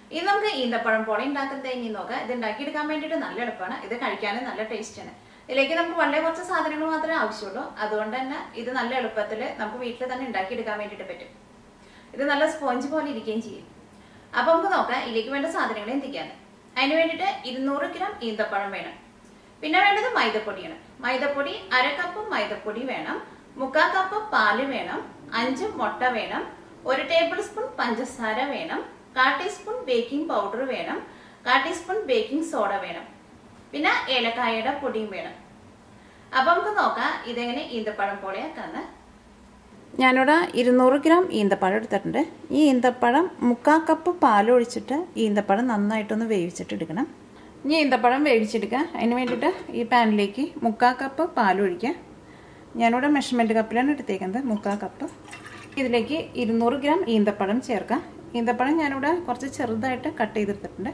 ഇത് നമുക്ക് ഈന്തപ്പഴം പോള ഉണ്ടാക്കുന്നത് ഇനി നോക്കാം ഇത് ഉണ്ടാക്കിയെടുക്കാൻ വേണ്ടിയിട്ട് നല്ല എളുപ്പമാണ് ഇത് കഴിക്കാനും നല്ല ടേസ്റ്റാണ് ഇതിലേക്ക് നമുക്ക് വളരെ കുറച്ച് സാധനങ്ങൾ മാത്രമേ ആവശ്യമുള്ളൂ അതുകൊണ്ട് തന്നെ ഇത് നല്ല എളുപ്പത്തിൽ നമുക്ക് വീട്ടിൽ തന്നെ ഉണ്ടാക്കിയെടുക്കാൻ വേണ്ടിയിട്ട് പറ്റും ഇത് നല്ല സ്പോഞ്ച് പോലെ ഇരിക്കുകയും ചെയ്യും അപ്പൊ നമുക്ക് നോക്കാം ഇതിലേക്ക് വേണ്ട സാധനങ്ങൾ എന്തൊക്കെയാണ് അതിന് വേണ്ടിയിട്ട് ഇരുന്നൂറ് ഗ്രാം ഈന്തപ്പഴം വേണം പിന്നെ വേണ്ടത് മൈദപ്പൊടിയാണ് മൈദപ്പൊടി അര കപ്പ് മൈദപ്പൊടി വേണം മുക്കാൽ കപ്പ് പാല് വേണം അഞ്ച് മുട്ട വേണം ഒരു ടേബിൾ സ്പൂൺ പഞ്ചസാര വേണം കാ ടീസ്പൂൺ ബേക്കിംഗ് പൗഡർ വേണം കാ ടീസ്പൂൺ ബേക്കിംഗ് സോഡ വേണം പിന്നെ ഏലക്കായയുടെ പൊടിയും വേണം അപ്പൊ നമുക്ക് നോക്കാം ഇതെങ്ങനെ ഈന്തപ്പഴം പോലെയാക്കാന്ന് ഞാനിവിടെ ഇരുന്നൂറ് ഗ്രാം ഈന്തപ്പഴം എടുത്തിട്ടുണ്ട് ഈ ഈന്തപ്പഴം മുക്കാ കപ്പ് പാൽ ഒഴിച്ചിട്ട് ഈന്തപ്പഴം നന്നായിട്ടൊന്ന് വേവിച്ചിട്ട് എടുക്കണം ഇനി ഈന്തപ്പഴം വേവിച്ചെടുക്കുക അതിന് വേണ്ടിയിട്ട് ഈ പാനിലേക്ക് മുക്കാ കപ്പ് പാൽ ഒഴിക്കുക ഞാനിവിടെ മെഷർമെൻറ്റ് കപ്പിലാണ് എടുത്തേക്കുന്നത് മുക്കാ കപ്പ് ഇതിലേക്ക് ഇരുന്നൂറ് ഗ്രാം ഈന്തപ്പഴം ചേർക്കാം ഈന്തപ്പഴം ഞാനിവിടെ കുറച്ച് ചെറുതായിട്ട് കട്ട് ചെയ്തെടുത്തിട്ടുണ്ട്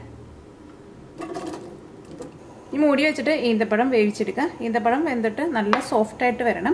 ഈ മൂടി വെച്ചിട്ട് ഈന്തപ്പഴം വേവിച്ചെടുക്കുക ഈന്തപ്പഴം വെന്തിട്ട് നല്ല സോഫ്റ്റായിട്ട് വരണം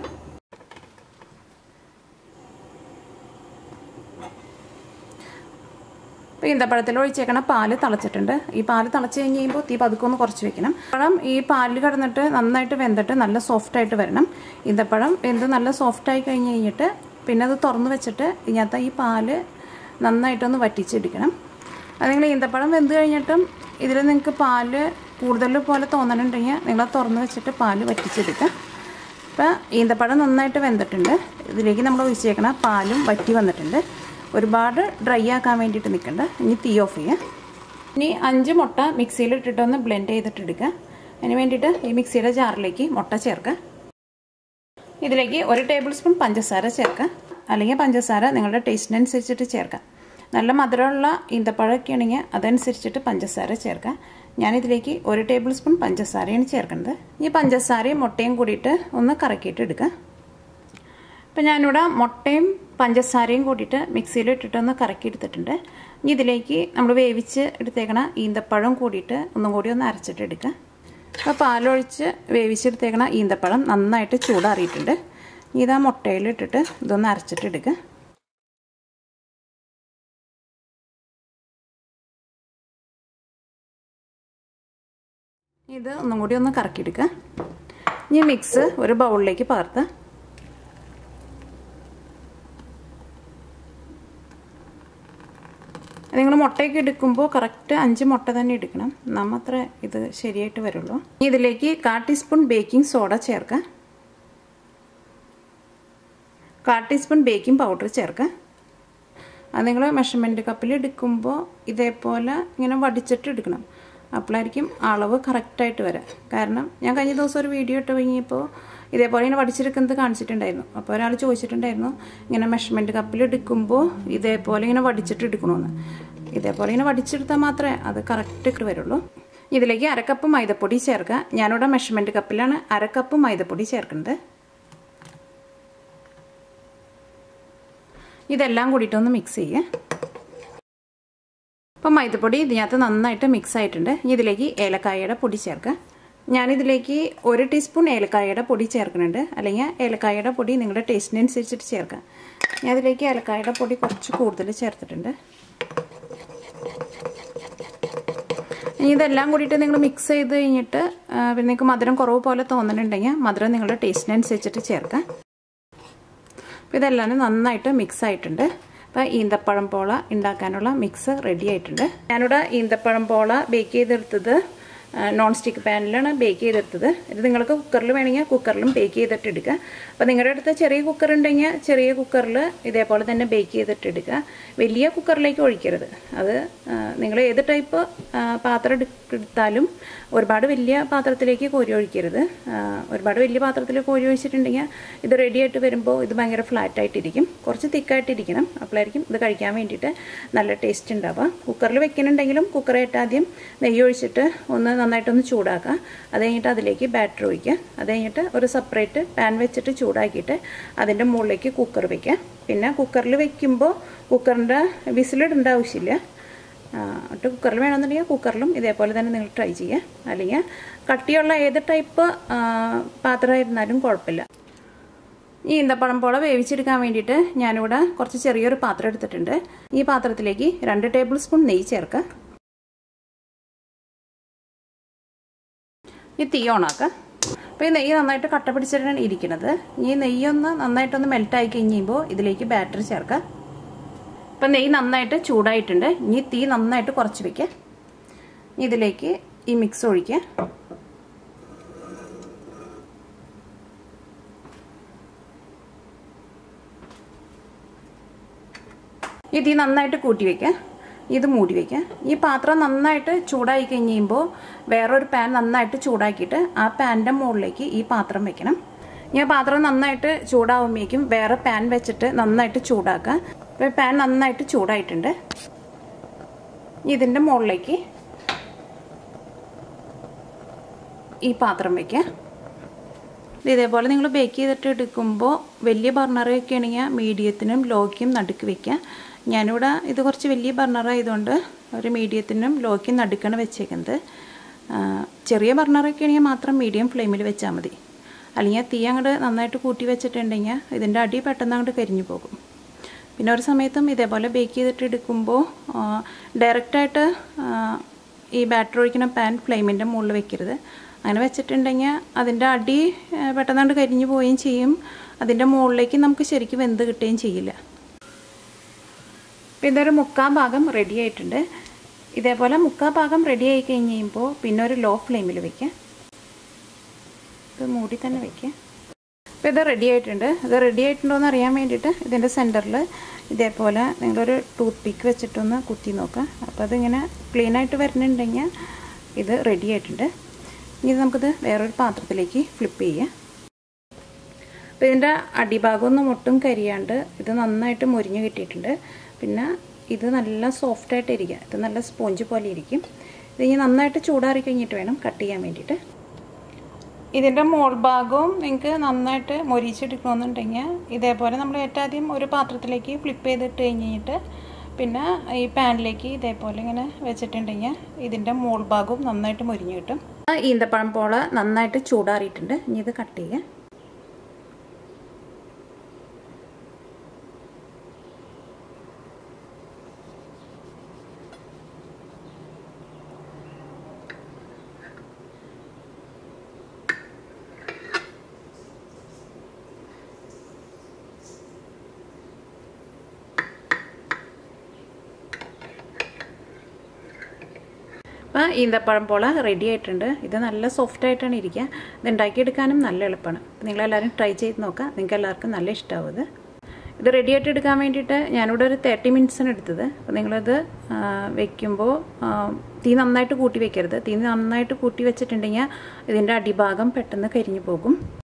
ഇപ്പോൾ ഈന്തപ്പഴത്തിൽ ഒഴിച്ചേക്കണ പാല് തിളച്ചിട്ടുണ്ട് ഈ പാല് തിളച്ച് കഴിഞ്ഞ് കഴിയുമ്പോൾ തീ പതുക്കെ ഒന്ന് കുറച്ച് വെക്കണം പഴം ഈ പാലിൽ കിടന്നിട്ട് നന്നായിട്ട് വെന്തിട്ട് നല്ല സോഫ്റ്റായിട്ട് വരണം ഈന്തപ്പഴം വെന്ത് നല്ല സോഫ്റ്റായി കഴിഞ്ഞ് കഴിഞ്ഞിട്ട് പിന്നെ അത് തുറന്ന് വെച്ചിട്ട് ഇതിനകത്ത് ഈ പാല് നന്നായിട്ടൊന്ന് വറ്റിച്ചെടുക്കണം അത് നിങ്ങൾ ഈന്തപ്പഴം വെന്ത് കഴിഞ്ഞിട്ടും ഇതിൽ നിങ്ങൾക്ക് പാല് കൂടുതൽ പോലെ തോന്നണുണ്ടെങ്കിൽ നിങ്ങൾ തുറന്ന് വെച്ചിട്ട് പാല് വറ്റിച്ചെടുക്കുക ഇപ്പോൾ ഈന്തപ്പഴം നന്നായിട്ട് വെന്തിട്ടുണ്ട് ഇതിലേക്ക് നമ്മൾ ഒഴിച്ചേക്കണ പാലും വറ്റി വന്നിട്ടുണ്ട് ഒരുപാട് ഡ്രൈ ആക്കാൻ വേണ്ടിയിട്ട് നിൽക്കണ്ട ഇനി തീ ഓഫ് ചെയ്യുക ഇനി അഞ്ച് മുട്ട മിക്സിയിൽ ഇട്ടിട്ടൊന്ന് ബ്ലെൻഡ് ചെയ്തിട്ട് എടുക്കുക അതിന് വേണ്ടിയിട്ട് ഈ മിക്സിയുടെ ജാറിലേക്ക് മുട്ട ചേർക്കുക ഇതിലേക്ക് ഒരു ടേബിൾ സ്പൂൺ പഞ്ചസാര ചേർക്കുക അല്ലെങ്കിൽ പഞ്ചസാര നിങ്ങളുടെ ടേസ്റ്റിനനുസരിച്ചിട്ട് ചേർക്കാം നല്ല മധുരമുള്ള ഈന്തപ്പഴമൊക്കെ ആണെങ്കിൽ അതനുസരിച്ചിട്ട് പഞ്ചസാര ചേർക്കാം ഞാനിതിലേക്ക് ഒരു ടേബിൾ സ്പൂൺ പഞ്ചസാരയാണ് ചേർക്കുന്നത് ഈ പഞ്ചസാരയും മുട്ടയും കൂടിയിട്ട് ഒന്ന് കറക്കിയിട്ട് എടുക്കുക ഇപ്പം ഞാനിവിടെ മുട്ടയും പഞ്ചസാരയും കൂടിയിട്ട് മിക്സിയിൽ ഇട്ടിട്ടൊന്ന് കറക്കി എടുത്തിട്ടുണ്ട് ഇനി ഇതിലേക്ക് നമ്മൾ വേവിച്ച് എടുത്തേക്കണ ഈന്തപ്പഴം കൂടിയിട്ട് ഒന്നും കൂടി ഒന്ന് അരച്ചിട്ട് എടുക്കുക അപ്പോൾ പാലൊഴിച്ച് വേവിച്ചെടുത്തേക്കണ ഈന്തപ്പഴം നന്നായിട്ട് ചൂടാറിയിട്ടുണ്ട് ഇനി ഇതാ മുട്ടയിലിട്ടിട്ട് ഇതൊന്ന് അരച്ചിട്ട് എടുക്കുക ഇത് ഒന്നും കൂടി ഒന്ന് കറക്കിയെടുക്കുക ഇനി മിക്സ് ഒരു ബൗളിലേക്ക് പകർത്തുക നിങ്ങൾ മുട്ടയൊക്കെ എടുക്കുമ്പോൾ കറക്റ്റ് അഞ്ച് മുട്ട തന്നെ എടുക്കണം എന്നാൽ മാത്രമേ ഇത് ശരിയായിട്ട് വരുള്ളൂ ഇതിലേക്ക് കാ ടീസ്പൂൺ ബേക്കിംഗ് സോഡ ചേർക്കുക കാ ടീസ്പൂൺ ബേക്കിംഗ് പൗഡർ ചേർക്കുക അത് നിങ്ങൾ മെഷർമെൻറ്റ് കപ്പിൽ എടുക്കുമ്പോൾ ഇതേപോലെ ഇങ്ങനെ വടിച്ചിട്ട് എടുക്കണം അപ്പോഴായിരിക്കും അളവ് കറക്റ്റായിട്ട് വരാം കാരണം ഞാൻ കഴിഞ്ഞ ദിവസം ഒരു വീഡിയോ ഇട്ട് കഴിഞ്ഞപ്പോൾ ഇതേപോലെ ഇങ്ങനെ വടിച്ചെടുക്കുന്നത് കാണിച്ചിട്ടുണ്ടായിരുന്നു അപ്പോൾ ഒരാൾ ചോദിച്ചിട്ടുണ്ടായിരുന്നു ഇങ്ങനെ മെഷർമെൻറ്റ് കപ്പിൽ എടുക്കുമ്പോൾ ഇതേപോലെ ഇങ്ങനെ വടിച്ചിട്ട് എടുക്കണമെന്ന് ഇതേപോലെ ഇങ്ങനെ വടിച്ചെടുത്താൽ മാത്രമേ അത് കറക്റ്റ് വരുള്ളൂ ഇതിലേക്ക് അരക്കപ്പ് മൈദപ്പൊടി ചേർക്കുക ഞാനിവിടെ മെഷർമെൻറ്റ് കപ്പിലാണ് അരക്കപ്പ് മൈദപ്പൊടി ചേർക്കുന്നത് ഇതെല്ലാം കൂടിയിട്ടൊന്ന് മിക്സ് ചെയ്യുക അപ്പം മൈദപ്പൊടി ഇതിനകത്ത് നന്നായിട്ട് മിക്സ് ആയിട്ടുണ്ട് ഇതിലേക്ക് ഏലക്കായയുടെ പൊടി ചേർക്കുക ഞാനിതിലേക്ക് ഒരു ടീസ്പൂൺ ഏലക്കായയുടെ പൊടി ചേർക്കുന്നുണ്ട് അല്ലെങ്കിൽ ഏലക്കായയുടെ പൊടി നിങ്ങളുടെ ടേസ്റ്റിനനുസരിച്ചിട്ട് ചേർക്കാം ഞാൻ അതിലേക്ക് ഏലക്കായയുടെ പൊടി കുറച്ച് കൂടുതൽ ചേർത്തിട്ടുണ്ട് ഇനി ഇതെല്ലാം കൂടിയിട്ട് നിങ്ങൾ മിക്സ് ചെയ്ത് കഴിഞ്ഞിട്ട് പിന്നെ നിങ്ങൾക്ക് മധുരം കുറവ് പോലെ തോന്നുന്നുണ്ടെങ്കിൽ മധുരം നിങ്ങളുടെ ടേസ്റ്റിനനുസരിച്ചിട്ട് ചേർക്കാം അപ്പോൾ ഇതെല്ലാം നന്നായിട്ട് മിക്സ് ആയിട്ടുണ്ട് അപ്പോൾ ഈന്തപ്പഴം പോള ഉണ്ടാക്കാനുള്ള മിക്സ് റെഡി ആയിട്ടുണ്ട് ഞാനിവിടെ ഈന്തപ്പഴം പോള ബേക്ക് ചെയ്തെടുത്തത് നോൺ സ്റ്റിക്ക് പാനിലാണ് ബേക്ക് ചെയ്തെടുത്തത് ഇത് നിങ്ങൾക്ക് കുക്കറിൽ വേണമെങ്കിൽ കുക്കറിലും ബേക്ക് ചെയ്തിട്ട് എടുക്കുക അപ്പോൾ നിങ്ങളുടെ അടുത്ത് ചെറിയ കുക്കർ ഉണ്ടെങ്കിൽ ചെറിയ കുക്കറിൽ ഇതേപോലെ തന്നെ ബേക്ക് ചെയ്തിട്ട് എടുക്കുക വലിയ കുക്കറിലേക്ക് ഒഴിക്കരുത് അത് നിങ്ങൾ ഏത് ടൈപ്പ് പാത്രം എടുത്താലും ഒരുപാട് വലിയ പാത്രത്തിലേക്ക് കോരി ഒഴിക്കരുത് ഒരുപാട് വലിയ പാത്രത്തിൽ കോരി ഒഴിച്ചിട്ടുണ്ടെങ്കിൽ ഇത് റെഡി ആയിട്ട് വരുമ്പോൾ ഇത് ഭയങ്കര ഫ്ലാറ്റ് ആയിട്ടിരിക്കും കുറച്ച് തിക്കായിട്ടിരിക്കണം അപ്പോഴായിരിക്കും ഇത് കഴിക്കാൻ വേണ്ടിയിട്ട് നല്ല ടേസ്റ്റ് ഉണ്ടാവുക കുക്കറിൽ വെക്കുന്നുണ്ടെങ്കിലും കുക്കറായിട്ട് ആദ്യം നെയ്യ് ഒഴിച്ചിട്ട് ഒന്ന് നന്നായിട്ടൊന്ന് ചൂടാക്കുക അത് കഴിഞ്ഞിട്ട് അതിലേക്ക് ബാറ്റർ ഒഴിക്കുക അത് കഴിഞ്ഞിട്ട് ഒരു സെപ്പറേറ്റ് പാൻ വെച്ചിട്ട് ചൂടാക്കിയിട്ട് അതിൻ്റെ മുകളിലേക്ക് കുക്കർ വയ്ക്കുക പിന്നെ കുക്കറിൽ വെക്കുമ്പോൾ കുക്കറിൻ്റെ വിസിലിടേണ്ട ആവശ്യമില്ല ഒട്ട് കുക്കറിൽ വേണമെന്നുണ്ടെങ്കിൽ കുക്കറിലും ഇതേപോലെ തന്നെ നിങ്ങൾ ട്രൈ ചെയ്യുക അല്ലെങ്കിൽ കട്ടിയുള്ള ഏത് ടൈപ്പ് പാത്രമായിരുന്നാലും കുഴപ്പമില്ല ഈ ഈന്തപ്പഴം പോള വേവിച്ചെടുക്കാൻ വേണ്ടിയിട്ട് ഞാനിവിടെ കുറച്ച് ചെറിയൊരു പാത്രം എടുത്തിട്ടുണ്ട് ഈ പാത്രത്തിലേക്ക് രണ്ട് ടേബിൾ സ്പൂൺ നെയ്യ് ചേർക്കുക ഈ തീ ഓണാക്കുക അപ്പോൾ ഈ നെയ്യ് നന്നായിട്ട് കട്ട പിടിച്ചിട്ടാണ് ഇരിക്കുന്നത് ഈ നെയ്യൊന്ന് നന്നായിട്ടൊന്ന് മെൽറ്റായി കഴിയുമ്പോൾ ഇതിലേക്ക് ബാറ്ററി ചേർക്കുക ഇപ്പം നെയ്യ് നന്നായിട്ട് ചൂടായിട്ടുണ്ട് ഇനി തീ നന്നായിട്ട് കുറച്ച് വെക്കുക ഇതിലേക്ക് ഈ മിക്സ് ഒഴിക്കുക ഈ തീ നന്നായിട്ട് കൂട്ടി വെക്കുക ഇത് മൂടി വെക്കുക ഈ പാത്രം നന്നായിട്ട് ചൂടായി കഴിയുമ്പോൾ വേറൊരു പാൻ നന്നായിട്ട് ചൂടാക്കിയിട്ട് ആ പാനിൻ്റെ മുകളിലേക്ക് ഈ പാത്രം വെക്കണം ഈ പാത്രം നന്നായിട്ട് ചൂടാവുമ്പോഴേക്കും വേറെ പാൻ വെച്ചിട്ട് നന്നായിട്ട് ചൂടാക്കുക ഇപ്പോൾ പാൻ നന്നായിട്ട് ചൂടായിട്ടുണ്ട് ഇതിൻ്റെ മുകളിലേക്ക് ഈ പാത്രം വയ്ക്കുക ഇതേപോലെ നിങ്ങൾ ബേക്ക് ചെയ്തിട്ട് എടുക്കുമ്പോൾ വലിയ ബർണറൊക്കെ ആണെങ്കിൽ മീഡിയത്തിനും ലോയ്ക്കും നടുക്ക് വെക്കുക ഞാനിവിടെ ഇത് കുറച്ച് വലിയ ബർണർ ആയതുകൊണ്ട് ഒരു മീഡിയത്തിനും ലോയ്ക്കും നടുക്കാണ് വെച്ചേക്കുന്നത് ചെറിയ ബർണറൊക്കെ ആണെങ്കിൽ മാത്രം മീഡിയം ഫ്ലെയിമിൽ വെച്ചാൽ മതി അല്ലെങ്കിൽ തീ അങ്ങോട്ട് നന്നായിട്ട് കൂട്ടി വെച്ചിട്ടുണ്ടെങ്കിൽ ഇതിൻ്റെ അടി പെട്ടെന്ന് അങ്ങോട്ട് കരിഞ്ഞു പോകും പിന്നെ ഒരു സമയത്തും ഇതേപോലെ ബേക്ക് ചെയ്തിട്ട് എടുക്കുമ്പോൾ ഡയറക്റ്റായിട്ട് ഈ ബാറ്റർ ഒഴിക്കുന്ന പാൻ ഫ്ലെയിമിൻ്റെ മുകളിൽ വെക്കരുത് അങ്ങനെ വെച്ചിട്ടുണ്ടെങ്കിൽ അതിൻ്റെ അടി പെട്ടെന്നാണ്ട് കരിഞ്ഞു പോവുകയും ചെയ്യും അതിൻ്റെ മുകളിലേക്ക് നമുക്ക് ശരിക്കും വെന്ത് കിട്ടുകയും ചെയ്യില്ല അപ്പോൾ ഇതൊരു മുക്കാൽ ഭാഗം റെഡി ആയിട്ടുണ്ട് ഇതേപോലെ മുക്കാൽ ഭാഗം റെഡി ആയി കഴിഞ്ഞ് കഴിയുമ്പോൾ പിന്നെ ഒരു ലോ ഫ്ലെയിമിൽ വയ്ക്കുക ഇത് മൂടി തന്നെ വയ്ക്കുക അപ്പോൾ ഇത് റെഡി ആയിട്ടുണ്ട് ഇത് റെഡി ആയിട്ടുണ്ടോ എന്ന് അറിയാൻ വേണ്ടിയിട്ട് ഇതിൻ്റെ സെൻറ്ററിൽ ഇതേപോലെ നിങ്ങളൊരു ടൂത്ത് പിക്ക് വെച്ചിട്ടൊന്ന് കുത്തി നോക്കുക അപ്പോൾ അതിങ്ങനെ ക്ലീൻ ആയിട്ട് വരുന്നുണ്ടെങ്കിൽ ഇത് റെഡി ആയിട്ടുണ്ട് ഇനി നമുക്കിത് വേറൊരു പാത്രത്തിലേക്ക് ഫ്ലിപ്പ് ചെയ്യാം അപ്പോൾ ഇതിൻ്റെ അടിഭാഗമൊന്നും ഒട്ടും കരിയാണ്ട് ഇത് നന്നായിട്ട് മുരിഞ്ഞ് കിട്ടിയിട്ടുണ്ട് പിന്നെ ഇത് നല്ല സോഫ്റ്റായിട്ട് ഇരിക്കുക ഇത് നല്ല സ്പോഞ്ച് പോലെ ഇരിക്കും ഇത് ഇനി നന്നായിട്ട് ചൂടാറി കഴിഞ്ഞിട്ട് വേണം കട്ട് ചെയ്യാൻ വേണ്ടിയിട്ട് ഇതിൻ്റെ മോൾ ഭാഗവും നിങ്ങൾക്ക് നന്നായിട്ട് മൊരിച്ചെടുക്കണമെന്നുണ്ടെങ്കിൽ ഇതേപോലെ നമ്മൾ ഏറ്റവും ആദ്യം ഒരു പാത്രത്തിലേക്ക് ഫ്ലിപ്പ് ചെയ്തിട്ട് കഴിഞ്ഞിട്ട് പിന്നെ ഈ പാനിലേക്ക് ഇതേപോലെ ഇങ്ങനെ വെച്ചിട്ടുണ്ടെങ്കിൽ ഇതിൻ്റെ മോൾ ഭാഗവും നന്നായിട്ട് മൊരിഞ്ഞ് കിട്ടും ഈന്തപ്പഴം പോള നന്നായിട്ട് ചൂടാറിയിട്ടുണ്ട് ഇനി ഇത് കട്ട് ചെയ്യാം അപ്പോൾ ഈന്തപ്പഴം പോള റെഡി ആയിട്ടുണ്ട് ഇത് നല്ല സോഫ്റ്റ് ആയിട്ടാണ് ഇരിക്കുക ഇത് ഉണ്ടാക്കിയെടുക്കാനും നല്ല എളുപ്പമാണ് നിങ്ങളെല്ലാവരും ട്രൈ ചെയ്ത് നോക്കുക നിങ്ങൾക്ക് എല്ലാവർക്കും നല്ല ഇഷ്ടമാവും ഇത് ഇത് റെഡി ആയിട്ട് എടുക്കാൻ വേണ്ടിയിട്ട് ഞാനിവിടെ ഒരു തേർട്ടി മിനിറ്റ്സാണ് എടുത്തത് അപ്പോൾ നിങ്ങളത് വെക്കുമ്പോൾ തീ നന്നായിട്ട് കൂട്ടി വെക്കരുത് തീ നന്നായിട്ട് കൂട്ടി വെച്ചിട്ടുണ്ടെങ്കിൽ ഇതിൻ്റെ അടിഭാഗം പെട്ടെന്ന് കരിഞ്ഞു പോകും